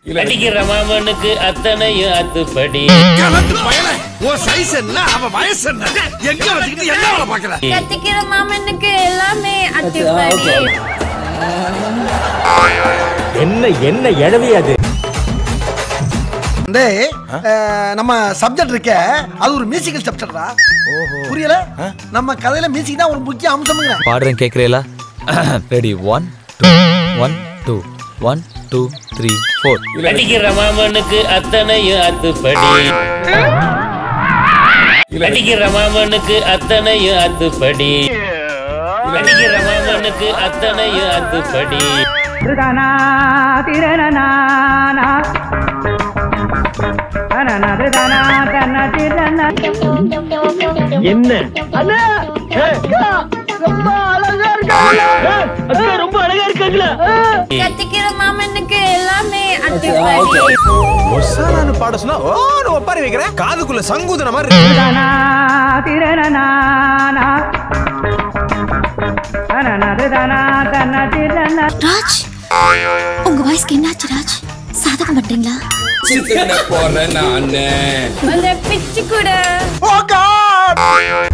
அடிக்கிற மாமனுக்கு அத்தனையும் அத்துப்படி கலந்து பயல உன் சைஸ் என்ன அவ வயசு என்ன எங்க வச்சுக்கிட்டு என்ன வேலை பாக்குற கத்திக்கிற மாமனுக்கு எல்லாமே அத்துப்படி என்ன என்ன எழவி அது டேய் அஹ், நம்ம சப்ஜெக்ட் இருக்க அது ஒரு மியூசிக்கல் சப்ஜெக்ட்ரா புரியல நம்ம கதையில மியூசிக் தான் ஒரு முக்கிய அம்சம்ங்க பாடுறேன் கேட்குறீங்களா ready one two one two one two three four அடிக்கிற மாமனுக்கு அத்தனையும் அத்துப்படி அடிக்கிற மாமனுக்கு அத்தனையும் அத்துப்படி அடிக்கிற மாமனுக்கு அத்தனையும் அத்துப்படி கத்திக்கிற மாமனுக்கு எல்லாமே அத்துப்படி ஒசானான்னு பாட சொன்னா ஓன்னு ஒப்பாரி வைக்கிறேன் காதுக்குள்ள சங்குதுன மாதிரி இருக்கு. ராஜ் உங்க வாய்ஸ்க்கு என்னாச்சு ராஜ் சாதகம் பண்றீங்களா அந்த பிச்சு கூட ஓ காட்